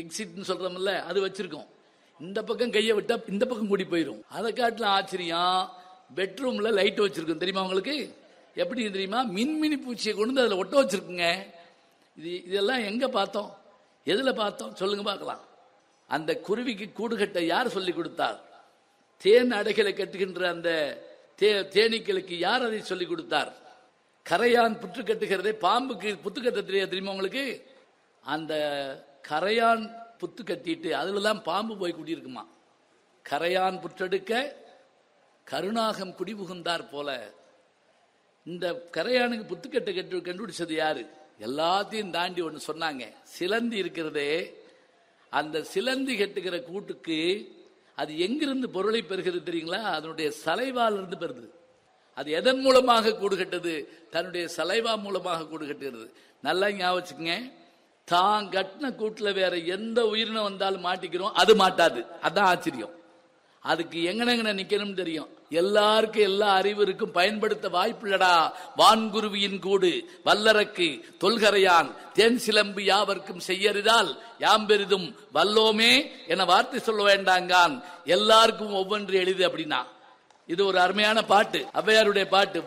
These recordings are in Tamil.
எக்ஸிட்னு சொல்றோம்ல அது வச்சிருக்கோம் இந்த பக்கம் கையை விட்டா இந்த பக்கம் கூடி போயிடும் அதை காட்டிலும் ஆச்சரியம் பெட்ரூம்ல லைட் வச்சிருக்கோம் தெரியுமா உங்களுக்கு எப்படி தெரியுமா மின்மினி பூச்சியை கொண்டு வந்து அதில் ஒட்ட வச்சிருக்குங்க இது இதெல்லாம் எங்க பார்த்தோம் எதுல பார்த்தோம் சொல்லுங்க பார்க்கலாம் அந்த குருவிக்கு கூடு கட்ட யார் சொல்லி கொடுத்தார் தேன் அடைகளை கட்டுகின்ற அந்த தே தேனீக்களுக்கு யார் அதை சொல்லி கொடுத்தார் கரையான் புற்று கட்டுகிறதே பாம்புக்கு புத்து கட்ட தெரியாது தெரியுமா உங்களுக்கு அந்த கரையான் புத்து கட்டிட்டு அதுல தான் பாம்பு போய் குடியிருக்குமா கரையான் புற்றெடுக்க கருணாகம் குடிபுகுந்தார் போல இந்த கரையானுக்கு புத்துக்கட்டை கட்டு கண்டுபிடிச்சது யாரு எல்லாத்தையும் தாண்டி ஒன்று சொன்னாங்க சிலந்தி இருக்கிறதே அந்த சிலந்தி கட்டுகிற கூட்டுக்கு அது எங்கிருந்து பொருளை பெறுகிறது தெரியுங்களா அதனுடைய சலைவால் இருந்து பெறுது அது எதன் மூலமாக கூடு கட்டுது தன்னுடைய சலைவா மூலமாக கூடு கட்டுகிறது நல்லா ஞாபகம் வச்சுக்கங்க தான் கட்டின கூட்டுல வேற எந்த உயிரினம் வந்தாலும் மாட்டிக்கிறோம் அது மாட்டாது அதான் ஆச்சரியம் அதுக்கு எங்கனெங்கன நிக்கணும்னு தெரியும் எல்லாருக்கும் எல்லா அறிவு இருக்கும் பயன்படுத்த வாய்ப்பில்லடா வான்குருவியின் கூடு வல்லரக்கு தொல்கரையான் தேன் சிலம்பு யாவர்க்கும் செய்யறிதால் யாம் பெரிதும் வல்லோமே என வார்த்தை சொல்ல வேண்டாங்கான் எல்லாருக்கும் ஒவ்வொன்று எளிது அப்படின்னா இது ஒரு அருமையான பாட்டு ஔவையாருடைய பாட்டு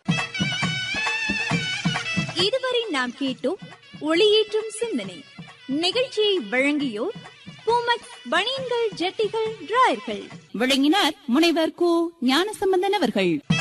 இதுவரை நாம் கேட்டோம் ஒளியேற்றும் சிந்தனை நிகழ்ச்சியை வழங்கியோர் பூமக் பனியன்கள் ஜட்டிகள் டிராயர்கள் வழங்கினார் முனைவர் கு ஞானசம்பந்தன் அவர்கள்